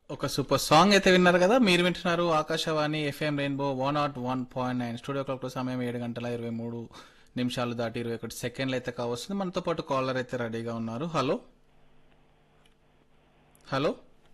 ఒక super song అయితే విన్నారు కదా మీరు వింటున్నారు Akashvani FM rainbow one nought one point nine studio clock సమయం ఏడు గంటల ఇరవై మూడు నిమిషాలు దాటి ఇరవై ఒకటి సెకండ్లు అయితే కావస్తుంది మనతో పాటు కాలర్ అయితే రెడీగా ఉన్నారు hello hello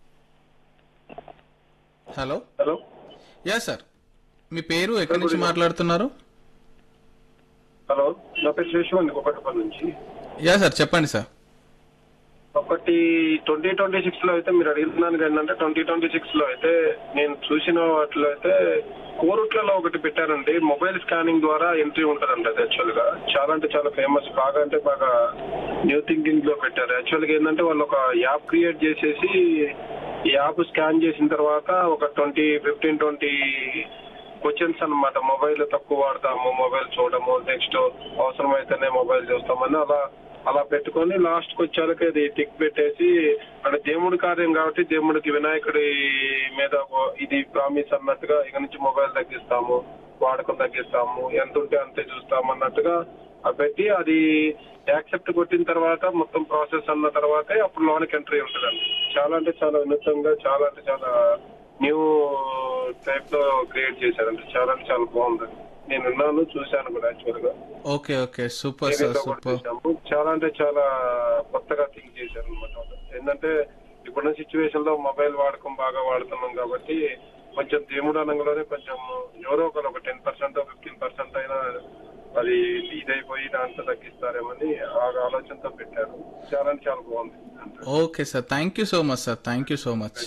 hello hello yeah sir మీ పేరు ఎక్కడి నుంచి మాట్లాడుతున్నారు హలో నా పేరు శేషు అండి ఒకటిపల్లి నుంచి యా సార్ చెప్పండి సార్ ఒకటి ట్వంటీ ట్వంటీ సిక్స్ లో అయితే మీరు అడిగినానికి ఏంటంటే ట్వంటీ ట్వంటీ సిక్స్ లో అయితే నేను చూసిన వాటిలో అయితే కోరుట్లలో ఒకటి పెట్టారండి మొబైల్ స్కానింగ్ ద్వారా ఎంట్రీ ఉంటదండి అది యాక్చువల్ గా చాలా అంటే చాలా ఫేమస్ బాగా అంటే బాగా న్యూ థింకింగ్ లో పెట్టారు యాక్చువల్ గా ఏంటంటే వాళ్ళు ఒక యాప్ క్రియేట్ చేసేసి ఈ యాప్ స్కాన్ చేసిన తర్వాత ఒక ట్వంటీ ఫిఫ్టీన్ ట్వంటీ క్వశ్చన్స్ అన్నమాట మొబైల్ తక్కువ వాడతాము మొబైల్ చూడము నెక్స్ట్ అవసరమైతేనే మొబైల్ చూస్తామని అలా అలా పెట్టుకొని లాస్ట్ కి వచ్చేళ్ళకి అది టిక్ పెట్టేసి అంటే దేవుడి కార్యం కాబట్టి దేవుడికి వినాయకుడి మీద ఒక- ఇది ప్రామిస్ అన్నట్టుగా ఇక నుంచి మొబైల్ తగ్గిస్తాము వాడకం తగ్గిస్తాము ఎంత ఉంటే అంతే చూస్తాము అన్నట్టుగా అది పెట్టి అది యాక్సెప్ట్ కొట్టిన తర్వాత మొత్తం ప్రాసెస్ అన్న తర్వాతే అప్పుడు లోనికి ఎంట్రీ ఉంటుందండి చాలా అంటే చాలా వినూత్నంగా చాలా అంటే చాలా న్యూ టైప్ లో క్రియేట్ చేశారండి చాలా అంటే చాలా బాగుంది నేను విన్నాను చూశాను కూడా యాక్చువల్ గా ఓకే ఓకే సూపర్ సార్ టీవీలో కూడా సూపర్ చూశాము చాలా అంటే చాలా కొత్తగా థింక్ చేశారు అనమాట ఏంటంటే ఇప్పుడున్న సిచ్యువేషన్ లో మొబైల్ వాడకం బాగా వాడుతున్నాం కాబట్టి కొంచెం దేవుడు అనంగానే కొంచెం ఎవరో ఒకరు ఒక టెన్ పర్సెంట్ ఫిఫ్టీన్ పర్సెంట్ అయినా అది ఇదైపోయి దాంట్లో తగ్గిస్తారేమని ఆ ఆలోచనతో పెట్టారు చాలా అంటే చాలా బాగుంది okay sir thank you so much sir thank you so much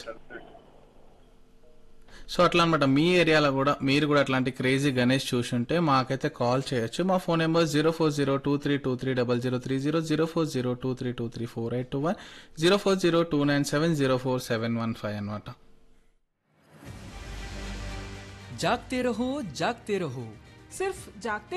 so అట్లా అనమాట మీ ఏరియాలో కూడా మీరు కూడా అట్లాంటి క్రేజీ గణేష్ చూసుంటే మాకైతే కాల్ చేయొచ్చు మా phone number zero four zero two three two three double zero three zero zero four zero two three two three four eight two one zero four zero two nine seven zero four seven one five అనమాట जागते रहो जागते रहो सिर्फ जागते